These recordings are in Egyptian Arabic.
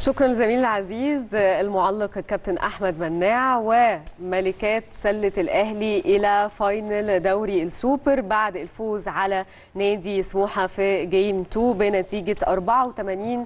شكرا زميلي العزيز المعلق الكابتن احمد مناع وملكات سله الاهلي الى فاينل دوري السوبر بعد الفوز على نادي سموحه في جيم 2 بنتيجه 84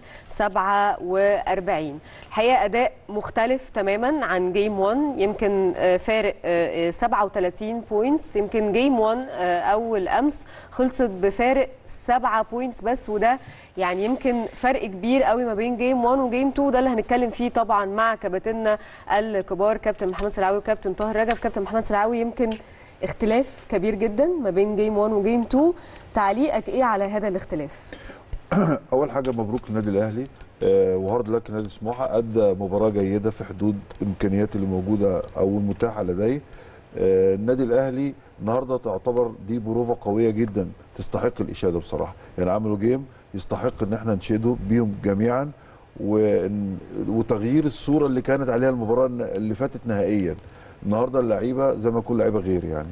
47 الحقيقه اداء مختلف تماما عن جيم 1 يمكن فارق 37 بوينتس يمكن جيم 1 اول امس خلصت بفارق 7 بوينتس بس وده يعني يمكن فرق كبير قوي ما بين جيم 1 وجيم 2 ده اللي هنتكلم فيه طبعا مع كباتننا الكبار كابتن محمد سلعاوي وكابتن طاهر رجب كابتن محمد سلعاوي يمكن اختلاف كبير جدا ما بين جيم 1 وجيم 2 تعليقك ايه على هذا الاختلاف اول حاجه مبروك للنادي الاهلي آه وهارد لك نادي سموحه ادى مباراه جيده في حدود الامكانيات اللي موجوده او المتاحه لديه آه النادي الاهلي النهارده تعتبر دي بروفه قويه جدا تستحق الاشاده بصراحه يعني عملوا جيم يستحق ان احنا نشيده بيهم جميعا وتغيير الصوره اللي كانت عليها المباراه اللي فاتت نهائيا النهارده اللعيبه زي ما يكون لعيبه غير يعني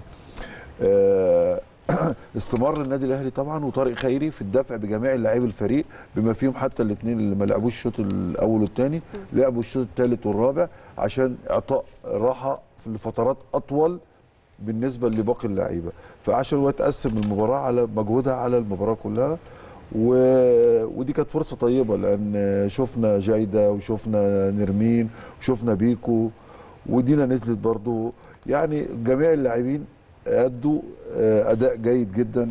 آه استمر النادي الاهلي طبعا وطارق خيري في الدفع بجميع لاعبي الفريق بما فيهم حتى الاثنين اللي ما لعبوش الشوط الاول والثاني لعبوا الشوط الثالث والرابع عشان اعطاء راحه في فترات اطول بالنسبه لباقي اللعيبه فعشان هو تقسم المباراه على مجهودها على المباراه كلها و... ودي كانت فرصه طيبه لان شفنا جايده وشفنا نرمين وشفنا بيكو ودينا نزلت برضو يعني جميع اللاعبين ادوا اداء جيد جدا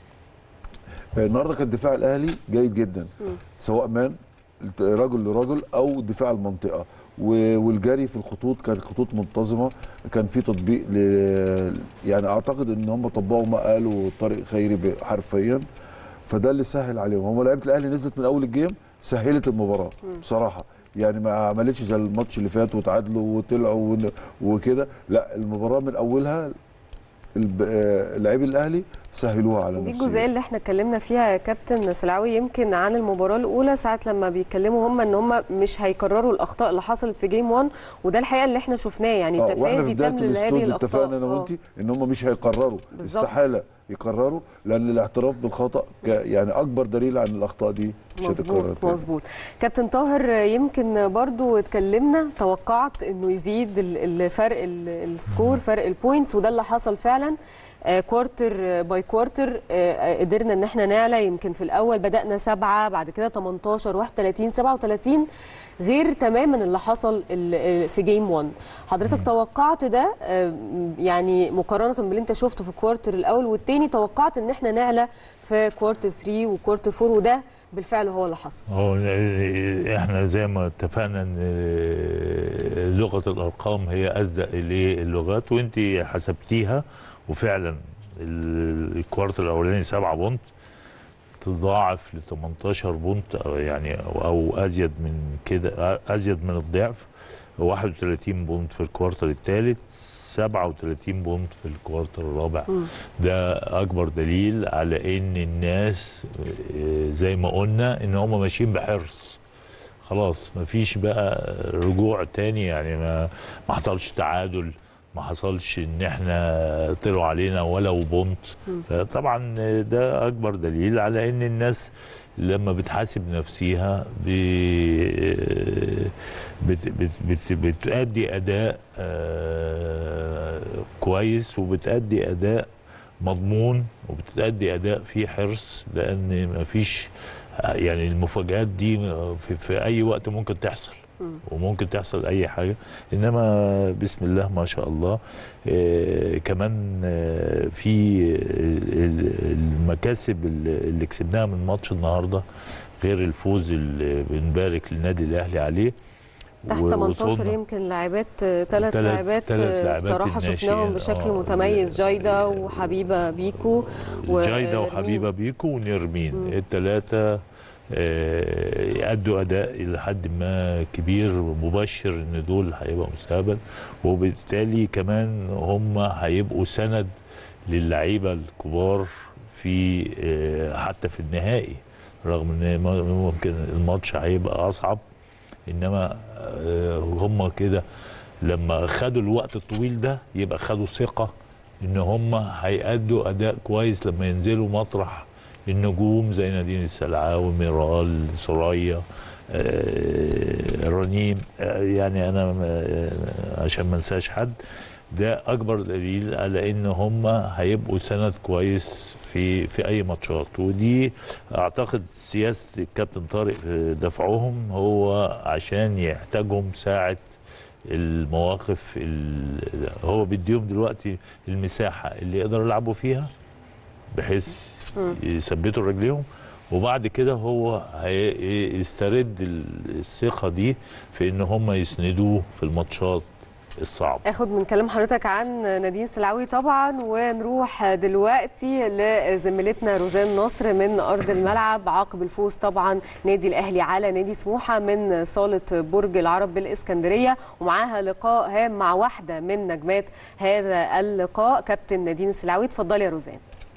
النهارده كان دفاع الاهلي جيد جدا سواء مان رجل لرجل او دفاع المنطقه والجري في الخطوط كانت خطوط منتظمه كان في تطبيق ل... يعني اعتقد ان هم طبقوا ما قالوا طارق خيري حرفيا فده اللي سهل عليهم هم لعيبه الاهلي نزلت من اول الجيم سهلت المباراه بصراحه يعني ما عملتش زي الماتش اللي فات وتعادلوا وطلعوا وكده لا المباراه من اولها لاعبي الاهلي سهلوها على دي الجزئيه اللي احنا اتكلمنا فيها يا كابتن سلعوي يمكن عن المباراه الاولى ساعه لما بيتكلموا هم ان هم مش هيكرروا الاخطاء اللي حصلت في جيم 1 وده الحقيقه اللي احنا شفناه يعني تفادي تام لهذه الاخطاء اتفقنا انا وانت ان هم مش هيكرروا بالزبط. استحاله يكرروا لان الاعتراف بالخطا يعني اكبر دليل عن الاخطاء دي مش هتتكرر مظبوط كابتن طاهر يمكن برضو اتكلمنا توقعت انه يزيد الفرق السكور فرق البوينتس وده اللي حصل فعلا كوارتر باي كوارتر قدرنا ان احنا نعلى يمكن في الاول بدانا سبعه بعد كده 18 31 37 غير تماما اللي حصل في جيم 1 حضرتك توقعت ده يعني مقارنه باللي انت شفته في الكوارتر الاول والثاني توقعت ان احنا نعلى في كوارتر 3 وكوارتر 4 وده بالفعل هو اللي حصل هو احنا زي ما اتفقنا ان لغه الارقام هي اصدق للغات وانت حسبتيها وفعلا الكوارتر الاولاني 7 بونت تضاعف ل 18 بونت أو يعني او ازيد من كده ازيد من الضعف 31 بونت في الكوارتر الثالث 37 بونت في الكوارتر الرابع م. ده اكبر دليل على ان الناس زي ما قلنا ان هم ماشيين بحرص خلاص مفيش بقى رجوع تاني يعني ما ما حصلش تعادل ما حصلش ان احنا طلعوا علينا ولو بونت فطبعا ده اكبر دليل على ان الناس لما بتحاسب نفسيها بت بت بت بتأدي اداء كويس وبتأدي اداء مضمون وبتأدي اداء فيه حرص لان مفيش يعني المفاجآت دي في, في اي وقت ممكن تحصل وممكن تحصل اي حاجه انما بسم الله ما شاء الله آه كمان آه في المكاسب اللي كسبناها من ماتش النهارده غير الفوز اللي بنبارك للنادي الاهلي عليه تحت 18 يمكن لاعبات ثلاث لاعبات بصراحه شفناهم بشكل آه متميز جايده وحبيبه بيكو جايده وحبيبه بيكو ونرمين الثلاثه يأدوا أداء إلى حد ما كبير مبشر إن دول هيبقى مستقبل وبالتالي كمان هم هيبقوا سند للعيبة الكبار في حتى في النهائي رغم إن ممكن الماتش هيبقى أصعب إنما هم كده لما خدوا الوقت الطويل ده يبقى خدوا ثقة إن هم هيأدوا أداء كويس لما ينزلوا مطرح النجوم زي نادين السلعاوي ميرال سوريا آه، رنيم آه، يعني انا آه، عشان ما انساش حد ده اكبر دليل على ان هم هيبقوا سند كويس في في اي ماتشات ودي اعتقد سياسه الكابتن طارق في دفعهم هو عشان يحتاجهم ساعه المواقف ال- هو بيديهم دلوقتي المساحه اللي يقدروا يلعبوا فيها بحيث يثبتوا رجليهم وبعد كده هو هيسترد ال- الثقه دي في ان هم يسندوه في الماتشات الصعبه اخد من كلام حضرتك عن نادين سلعوي طبعا ونروح دلوقتي لزميلتنا روزان نصر من ارض الملعب عقب الفوز طبعا نادي الاهلي على نادي سموحه من صاله برج العرب بالاسكندريه ومعاها لقاء هام مع واحده من نجمات هذا اللقاء كابتن نادين سلعوي اتفضلي يا روزان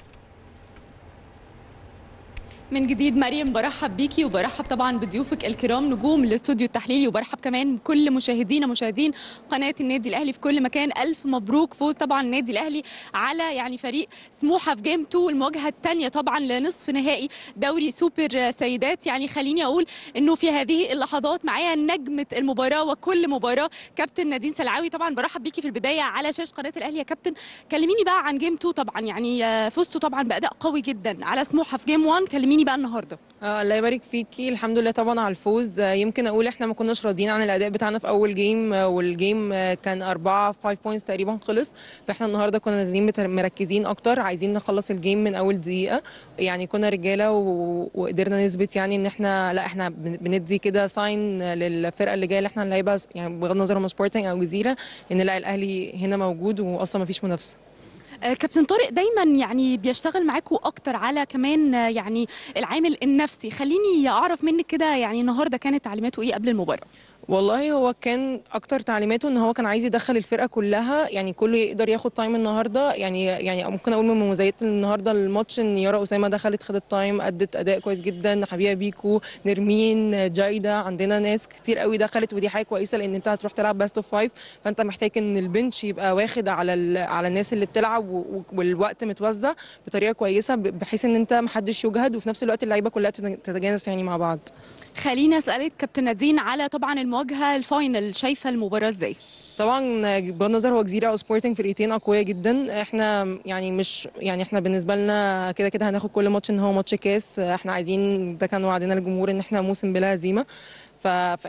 من جديد مريم برحب بيكي وبرحب طبعا بضيوفك الكرام نجوم الاستوديو التحليلي وبرحب كمان بكل مشاهدينا مشاهدين قناه النادي الاهلي في كل مكان الف مبروك فوز طبعا النادي الاهلي على يعني فريق سموحه في جيم 2 المواجهه الثانيه طبعا لنصف نهائي دوري سوبر سيدات يعني خليني اقول انه في هذه اللحظات معايا نجمه المباراه وكل مباراه كابتن نادين سلعاوي طبعا برحب بيكي في البدايه على شاشه قناه الاهلي يا كابتن كلميني بقى عن جيم 2 طبعا يعني آه، فزتوا طبعا باداء قوي جدا على سموحه في جيم 1 كلميني بقى النهارده آه الله يبارك فيكي الحمد لله طبعا على الفوز آه يمكن اقول احنا ما كناش راضيين عن الاداء بتاعنا في اول جيم آه والجيم آه كان أربعة 5 بوينتس تقريبا خلص فاحنا النهارده كنا نازلين متر- مركزين اكتر عايزين نخلص الجيم من اول دقيقه يعني كنا رجاله و... وقدرنا نثبت يعني ان احنا لا احنا بن- بندي كده ساين للفرقه اللي جايه اللي احنا هنلعبها يعني بغض النظر هم سبورتنج او جزيره ان لا الاهلي هنا موجود واصلا ما فيش منافسه آه، كابتن طارق دايما يعني بيشتغل معاكم اكتر على كمان آه، يعني العامل النفسي خليني اعرف منك كده يعني النهارده كانت تعليماته ايه قبل المباراه والله هو كان اكتر تعليماته ان هو كان عايز يدخل الفرقه كلها يعني كله يقدر ياخد تايم النهارده يعني يعني ممكن اقول من مميزات النهارده الماتش ان يارا اسامه دخلت خدت تايم ادت اداء كويس جدا حبيبه بيكو نرمين جايده عندنا ناس كتير قوي دخلت ودي حاجه كويسه لان انت هتروح تلعب باست اوف فايف فانت محتاج ان البنش يبقى واخد على ال- على الناس اللي بتلعب و- و- والوقت متوزع بطريقه كويسه ب- بحيث ان انت محدش يجهد وفي نفس الوقت اللعيبه كلها تت- تتجانس يعني مع بعض خليني اسالك كابتن نادين على طبعا المواجهه الفاينل شايفه المباراه ازاي طبعا بغض النظر هو جزيره او سبورتنج فرقتين اقوياء جدا احنا يعني مش يعني احنا بالنسبه لنا كده كده هناخد كل ماتش ان هو ماتش كاس احنا عايزين ده كان وعدنا للجمهور ان احنا موسم بلا هزيمه ف-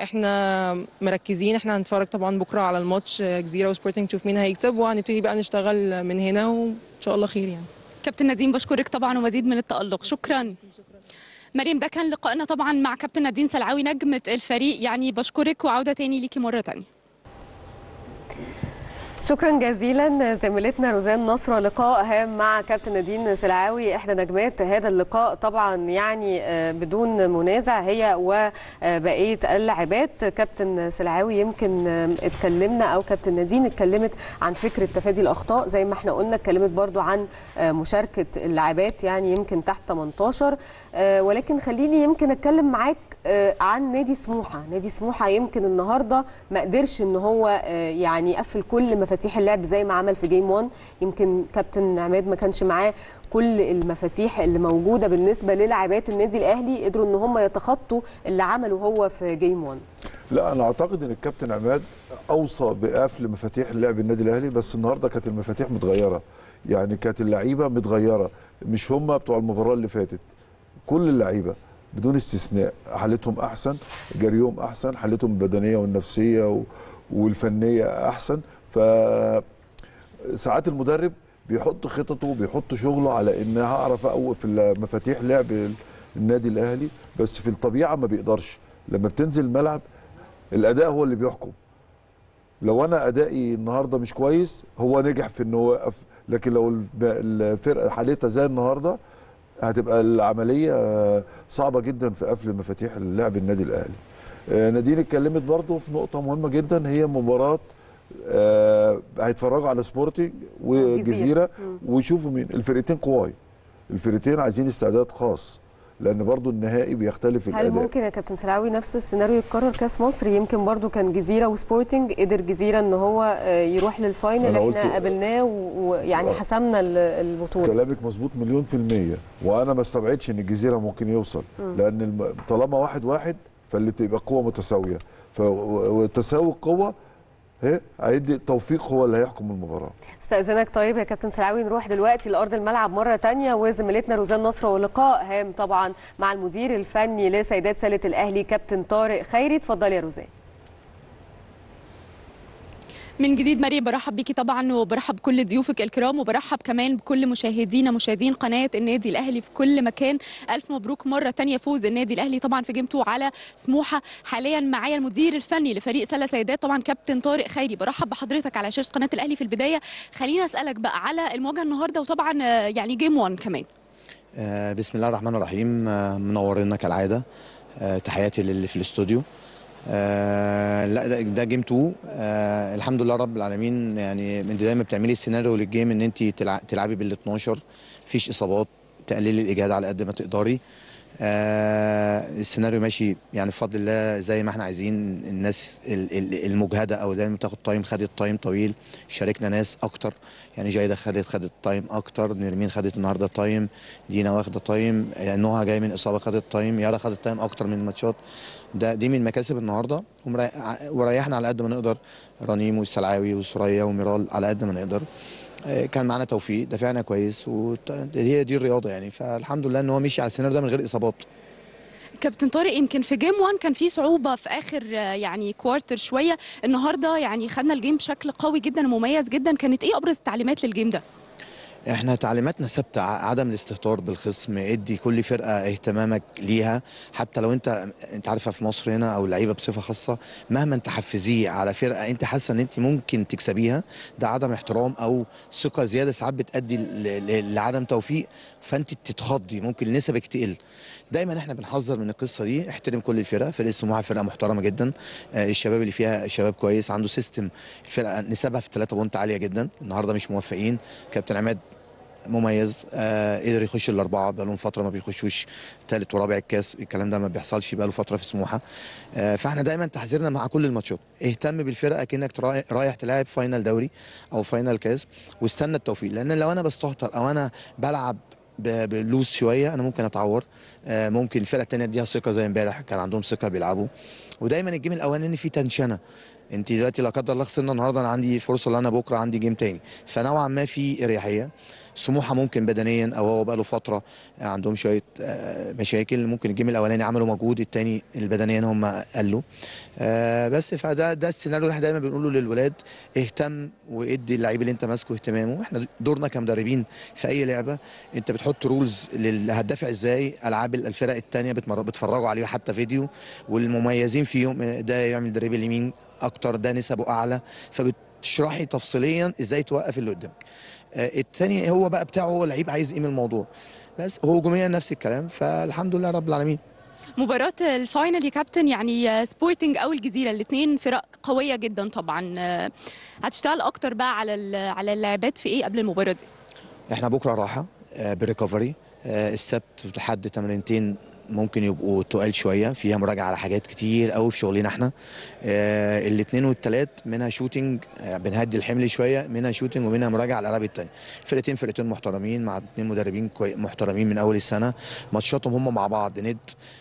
فاحنا مركزين احنا هنتفرج طبعا بكره على الماتش جزيره وسبورتنج نشوف مين هيكسب وهنبتدي بقى نشتغل من هنا وان شاء الله خير يعني كابتن نادين بشكرك طبعا ومزيد من التالق شكرا مريم ده كان لقائنا طبعا مع كابتن نادين سلعاوي نجمه الفريق يعني بشكرك وعوده تاني ليكي مره تانية شكرا جزيلا زميلتنا روزان نصر لقاء هام مع كابتن نادين سلعاوي احدى نجمات هذا اللقاء طبعا يعني آه، بدون منازع هي وبقيه اللاعبات كابتن سلعاوي يمكن آه، اتكلمنا او كابتن نادين اتكلمت عن فكره تفادي الاخطاء زي ما احنا قلنا اتكلمت برضو عن آه، مشاركه اللاعبات يعني يمكن تحت 18 آه، ولكن خليني يمكن اتكلم معاك آه، عن نادي سموحه نادي سموحه يمكن النهارده ما قدرش ان هو آه، يعني يقفل كل مفاتيح اللعب زي ما عمل في جيم 1 يمكن كابتن عماد ما كانش معاه كل المفاتيح اللي موجوده بالنسبه للاعبات النادي الاهلي قدروا ان هم يتخطوا اللي عمله هو في جيم 1 لا انا اعتقد ان الكابتن عماد اوصى بقفل مفاتيح اللعب النادي الاهلي بس النهارده كانت المفاتيح متغيره يعني كانت اللعيبه متغيره مش هم بتوع المباراه اللي فاتت كل اللعيبه بدون استثناء حالتهم احسن جريهم احسن حالتهم البدنيه والنفسيه و- والفنيه احسن ف ساعات المدرب بيحط خططه بيحط شغله على ان هعرف اوقف مفاتيح لعب النادي الاهلي بس في الطبيعه ما بيقدرش لما بتنزل الملعب الاداء هو اللي بيحكم لو انا ادائي النهارده مش كويس هو نجح في انه يوقف لكن لو الب- الفرقه حالتها زي النهارده هتبقى العمليه آه، صعبه جدا في قفل مفاتيح اللعب النادي الاهلي آه، نادين اتكلمت برضو في نقطه مهمه جدا هي مباراه آه، هيتفرجوا على سبورتنج وجزيره ويشوفوا مين الفرقتين قواي الفرقتين عايزين استعداد خاص لان برضو النهائي بيختلف هل الاداء ممكن يا كابتن سلعاوي نفس السيناريو يتكرر كاس مصر يمكن برضو كان جزيره وسبورتنج قدر جزيره ان هو آه، يروح للفاينل أنا احنا قلت- قابلناه و- ويعني آه. حسمنا ال- البطوله كلامك مظبوط مليون في المية وأنا ما استبعدش إن الجزيرة ممكن يوصل لأن الم... طالما واحد واحد فاللي تبقى قوه متساويه ف- و- وتساوي القوه هي هيدي التوفيق هو اللي هيحكم المباراه استاذنك طيب يا كابتن سلعوي نروح دلوقتي لارض الملعب مره تانية وزميلتنا روزان نصر ولقاء هام طبعا مع المدير الفني لسيدات سله الاهلي كابتن طارق خيري اتفضلي يا روزان من جديد مريم برحب بيكي طبعا وبرحب بكل ضيوفك الكرام وبرحب كمان بكل مشاهدينا مشاهدين قناه النادي الاهلي في كل مكان الف مبروك مره تانية فوز النادي الاهلي طبعا في جيمته على سموحه حاليا معايا المدير الفني لفريق سله سيدات طبعا كابتن طارق خيري برحب بحضرتك على شاشه قناه الاهلي في البدايه خلينا اسالك بقى على المواجهه النهارده وطبعا آه، يعني جيم 1 كمان آه، بسم الله الرحمن الرحيم آه، منورينا كالعاده آه، تحياتي للي في الاستوديو آه لا ده, ده جيم 2 آه الحمد لله رب العالمين يعني من دايما بتعملي السيناريو للجيم ان انت تلع- تلعبي بال 12 مفيش اصابات تقللي الاجهاد على قد ما تقدري آه السيناريو ماشي يعني بفضل الله زي ما احنا عايزين الناس ال- ال- المجهده او دايما بتاخد تايم خدت تايم طويل شاركنا ناس اكتر يعني جايده خدت خدت تايم اكتر نرمين خدت النهارده تايم دينا واخده تايم يعني نوها جاي من اصابه خدت تايم يارا خدت تايم اكتر من الماتشات ده دي من مكاسب النهارده ومري- وريحنا على قد ما نقدر رنيم والسلعاوي وسوريا وميرال على قد ما نقدر آه، كان معانا توفيق دفعنا كويس وهي دي الرياضه يعني فالحمد لله ان هو مشي على السيناريو ده من غير اصابات كابتن طارق يمكن في جيم 1 كان في صعوبه في اخر آه، يعني كوارتر شويه النهارده يعني خدنا الجيم بشكل قوي جدا ومميز جدا كانت ايه ابرز التعليمات للجيم ده احنا تعليماتنا ثابته ع- عدم الاستهتار بالخصم ادي كل فرقه اهتمامك ليها حتى لو انت انت عارفه في مصر هنا او اللعيبه بصفه خاصه مهما انت حفزيه على فرقه انت حاسه ان انت ممكن تكسبيها ده عدم احترام او ثقه زياده ساعات بتؤدي ل- ل- لعدم توفيق فانت تتخضي ممكن نسبك تقل دايما احنا بنحذر من القصه دي احترم كل الفرق فرقه سموحه فرقه محترمه جدا آه، الشباب اللي فيها شباب كويس عنده سيستم الفرقه نسبها في 3 بونت عاليه جدا النهارده مش موفقين كابتن عماد مميز آه قدر يخش الاربعه بقالهم فتره ما بيخشوش ثالث ورابع الكاس الكلام ده ما بيحصلش بقاله فتره في سموحه آه فاحنا دايما تحذيرنا مع كل الماتشات اهتم بالفرقه كانك ترا- رايح تلاعب فاينل دوري او فاينل كاس واستنى التوفيق لان لو انا بستهتر او انا بلعب ب- بلوز شويه انا ممكن اتعور آه ممكن الفرقه الثانيه اديها ثقه زي امبارح كان عندهم ثقه بيلعبوا ودايما الجيم الاولاني فيه تنشنه انت دلوقتي لا قدر الله خسرنا النهارده انا عندي فرصه ان انا بكره عندي جيم تاني فنوعا ما في اريحيه سموحه ممكن بدنيا او هو بقاله فتره عندهم شويه آه، مشاكل ممكن الجيم الاولاني عملوا مجهود التاني البدنيا هم قلوا آه، بس فده ده السيناريو اللي احنا دايما بنقوله للولاد اهتم وادي اللعيب اللي انت ماسكه اهتمامه احنا دورنا كمدربين في اي لعبه انت بتحط رولز هتدافع ازاي العاب الفرق التانيه بتمر- بتفرجوا عليه حتى فيديو والمميزين فيهم آه، ده يعمل دريبل يمين اكتر ده نسبه اعلى فبتشرحي تفصيليا ازاي توقف اللي قدامك آه، التاني هو بقى بتاعه هو اللعيب عايز ايه من الموضوع بس هو هجوميا نفس الكلام فالحمد لله رب العالمين مباراة الفاينل يا كابتن يعني آه، سبورتنج او الجزيرة الاثنين فرق قوية جدا طبعا آه، هتشتغل اكتر بقى على ال- على اللاعبات في ايه قبل المباراة دي احنا بكره راحه آه، بريكفري آه، السبت لحد تمرينتين ممكن يبقوا تقال شويه فيها مراجعه على حاجات كتير قوي في شغلنا احنا آه الاثنين والثلاث منها شوتنج آه بنهدي الحمل شويه منها شوتنج ومنها مراجعه على الالعاب الثانيه فرقتين فرقتين محترمين مع اثنين مدربين كوي محترمين من اول السنه ماتشاتهم هم مع بعض ند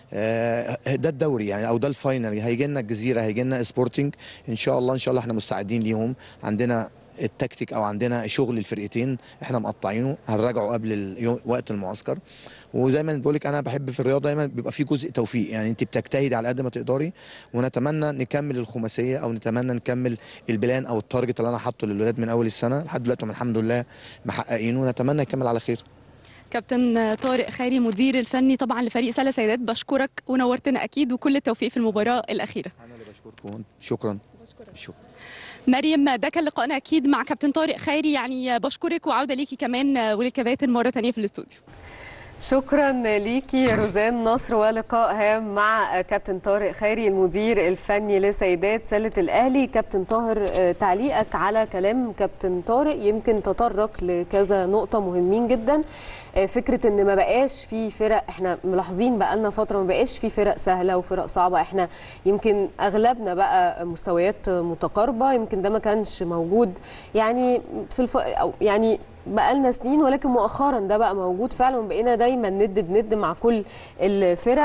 آه ده الدوري يعني او ده الفاينل هيجي لنا الجزيره هيجي لنا سبورتنج ان شاء الله ان شاء الله احنا مستعدين ليهم عندنا التكتيك او عندنا شغل الفرقتين احنا مقطعينه هنراجعه قبل اليوم وقت المعسكر وزي ما بقول لك انا بحب في الرياضه دايما بيبقى في جزء توفيق يعني انت بتجتهدي على قد ما تقدري ونتمنى نكمل الخماسيه او نتمنى نكمل البلان او التارجت اللي انا حاطه للولاد من اول السنه لحد دلوقتي هم الحمد لله محققينه ونتمنى نكمل على خير كابتن طارق خيري مدير الفني طبعا لفريق سله سيدات بشكرك ونورتنا اكيد وكل التوفيق في المباراة الأخيرة انا اللي بشكركم شكرا شكرا مريم ده كان لقائنا اكيد مع كابتن طارق خيري يعني بشكرك وعوده ليكي كمان وللكباتن مره تانية في الاستوديو شكرا ليكي يا روزان نصر ولقاء هام مع كابتن طارق خيري المدير الفني لسيدات سله الاهلي كابتن طاهر آه، تعليقك على كلام كابتن طارق يمكن تطرق لكذا نقطه مهمين جدا آه، فكره ان ما بقاش في فرق احنا ملاحظين بقى لنا فتره ما بقاش في فرق سهله وفرق صعبه احنا يمكن اغلبنا بقى مستويات متقاربه يمكن ده ما كانش موجود يعني في الف... أو يعني بقالنا سنين ولكن مؤخرا ده بقى موجود فعلا وبقينا دايما ند بند مع كل الفرق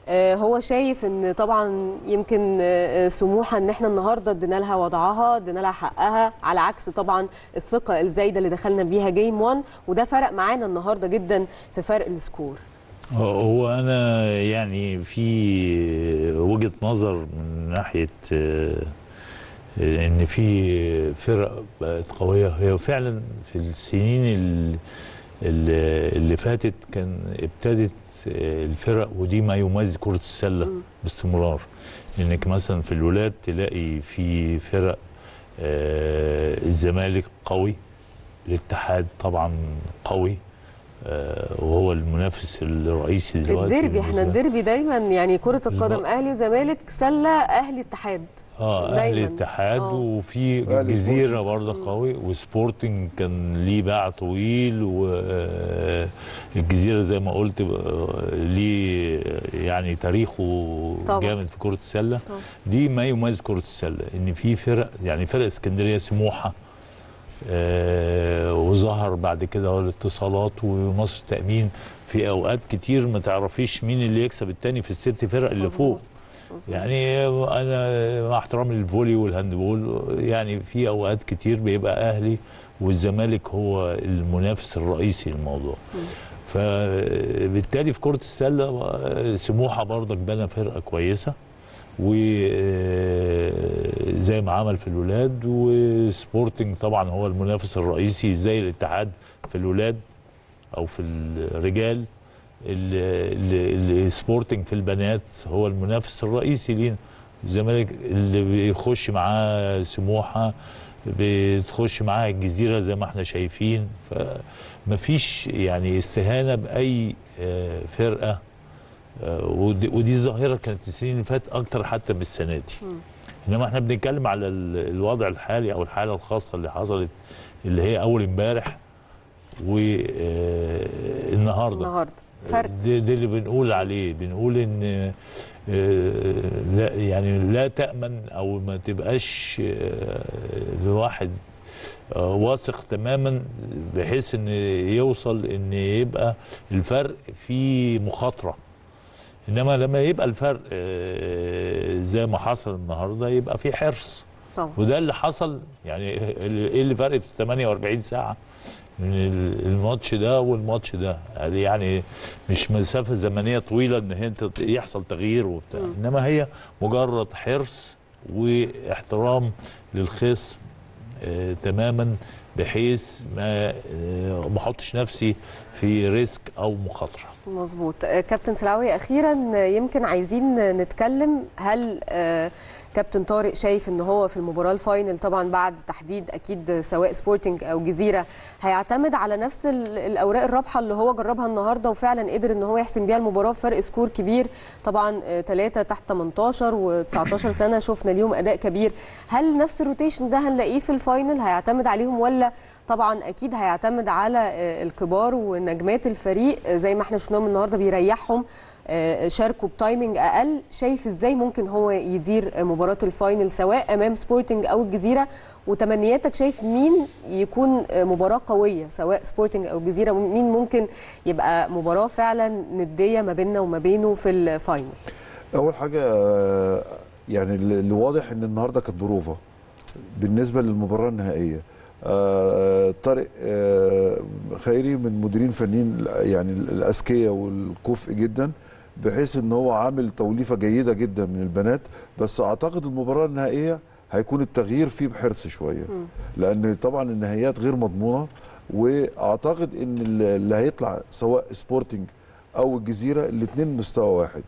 آه، هو شايف ان طبعا يمكن آه، آه، سموحه ان احنا النهارده ادينا لها وضعها ادينا لها حقها على عكس طبعا الثقه الزايده اللي دخلنا بيها جيم 1 وده فرق معانا النهارده جدا في فرق السكور هو انا يعني في وجهه نظر من ناحيه آه، ان في فرق بقت قويه هي فعلا في السنين ال- ال- اللي فاتت كان ابتدت آه، الفرق ودي ما يميز كره السله باستمرار انك مثلا في الولاد تلاقي في فرق آه، الزمالك قوي الاتحاد طبعا قوي آه، وهو المنافس الرئيسي دلوقتي الديربي احنا بالنسبة- الديربي دايما يعني كره القدم بالظبط. اهلي زمالك سله اهلي اتحاد اه اهلي دايماً. اتحاد آه. وفي أهلي الجزيره برضه قوي وسبورتنج كان ليه باع طويل والجزيره زي ما قلت آه، ليه يعني تاريخه طبعاً. جامد في كره السله طبعاً. دي ما يميز كره السله ان في فرق يعني فرق اسكندريه سموحه آه، وظهر بعد كده هو الاتصالات ومصر تامين في اوقات كتير ما تعرفيش مين اللي يكسب التاني في الست فرق اللي فوق مظبوط. يعني انا مع احترامي للفولي والهاندبول يعني في اوقات كتير بيبقى اهلي والزمالك هو المنافس الرئيسي للموضوع فبالتالي في كره السله سموحه برضك بنى فرقه كويسه وزي ما عمل في الولاد وسبورتنج طبعا هو المنافس الرئيسي زي الاتحاد في الولاد او في الرجال ال- ال- السبورتنج في البنات هو المنافس الرئيسي لينا الزمالك اللي بيخش معاه سموحه بتخش معاها الجزيره زي ما احنا شايفين فمفيش يعني استهانه باي آه، فرقه آه، ودي, ودي ظاهره كانت السنين اللي فاتت اكتر حتى من السنه دي انما احنا بنتكلم على ال- الوضع الحالي او الحاله الخاصه اللي حصلت اللي هي اول امبارح والنهارده النهارده فرق ده, ده اللي بنقول عليه بنقول ان آه، لا يعني لا تأمن او ما تبقاش آه، الواحد آه، واثق تماما بحيث ان يوصل ان يبقى الفرق في مخاطره انما لما يبقى الفرق آه، زي ما حصل النهارده يبقى في حرص طبعا وده اللي حصل يعني ايه اللي فرقت 48 ساعه من ال- الماتش ده والماتش ده هذه يعني مش مسافه زمنيه طويله ان هي انت يحصل تغيير وبتاع انما هي مجرد حرص واحترام للخصم آه تماما بحيث ما آه ما احطش نفسي في ريسك او مخاطره مظبوط آه، كابتن سلاوي اخيرا آه، يمكن عايزين آه، نتكلم هل آه، كابتن طارق شايف ان هو في المباراه الفاينل طبعا بعد تحديد اكيد سواء سبورتنج او جزيره هيعتمد على نفس ال- الاوراق الرابحه اللي هو جربها النهارده وفعلا قدر ان هو يحسم بيها المباراه بفرق سكور كبير طبعا ثلاثه تحت 18 و19 سنه شفنا ليهم اداء كبير هل نفس الروتيشن ده هنلاقيه في الفاينل هيعتمد عليهم ولا طبعا اكيد هيعتمد على آه، الكبار ونجمات الفريق آه، زي ما احنا شفناهم النهارده بيريحهم آه، شاركوا بتايمنج اقل شايف ازاي ممكن هو يدير آه، مباراه الفاينل سواء امام سبورتنج او الجزيره وتمنياتك شايف مين يكون آه، مباراه قويه سواء سبورتنج او الجزيره مين ممكن يبقى مباراه فعلا نديه ما بيننا وما بينه في الفاينل اول حاجه آه، يعني اللي اللي واضح ان النهارده كانت بروفه بالنسبه للمباراه النهائيه آه، طارق آه، خيري من مديرين فنيين يعني الاذكياء والكفء جدا بحيث ان هو عامل توليفه جيده جدا من البنات بس اعتقد المباراه النهائيه هيكون التغيير فيه بحرص شويه لان طبعا النهائيات غير مضمونه واعتقد ان اللي هيطلع سواء سبورتنج او الجزيره الاثنين مستوى واحد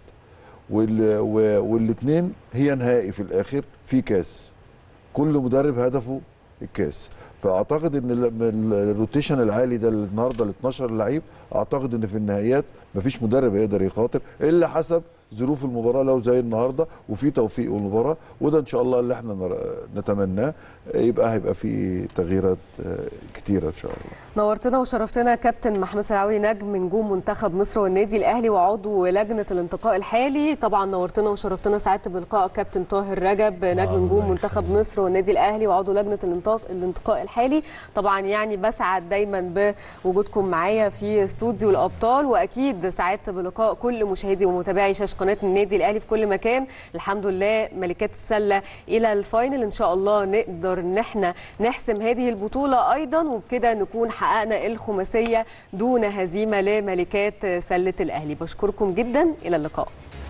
والاثنين هي نهائي في الاخر في كاس كل مدرب هدفه الكاس فاعتقد ان ال- من الروتيشن العالي ده اللي النهارده ال 12 لعيب اعتقد ان في النهائيات مفيش مدرب هيقدر يخاطر الا حسب ظروف المباراه لو زي النهارده وفي توفيق المباراه وده ان شاء الله اللي احنا نر- نتمناه يبقى هيبقى في تغييرات آه، كتيره ان شاء الله نورتنا وشرفتنا كابتن محمد سلاوي نجم نجوم منتخب مصر والنادي الاهلي وعضو لجنه الانتقاء الحالي طبعا نورتنا وشرفتنا سعدت بلقاء كابتن طاهر رجب نجم الله نجوم منتخب يخليك. مصر والنادي الاهلي وعضو لجنه الانتقاء الانتقاء الحالي طبعا يعني بسعد دايما بوجودكم معايا في استوديو الابطال واكيد سعدت بلقاء كل مشاهدي ومتابعي شاشه قناه النادي الاهلي في كل مكان الحمد لله ملكات السله الى الفاينل ان شاء الله نقدر ان احنا نحسم هذه البطوله ايضا وبكده نكون حققنا الخماسيه دون هزيمه لملكات سله الاهلي بشكركم جدا الى اللقاء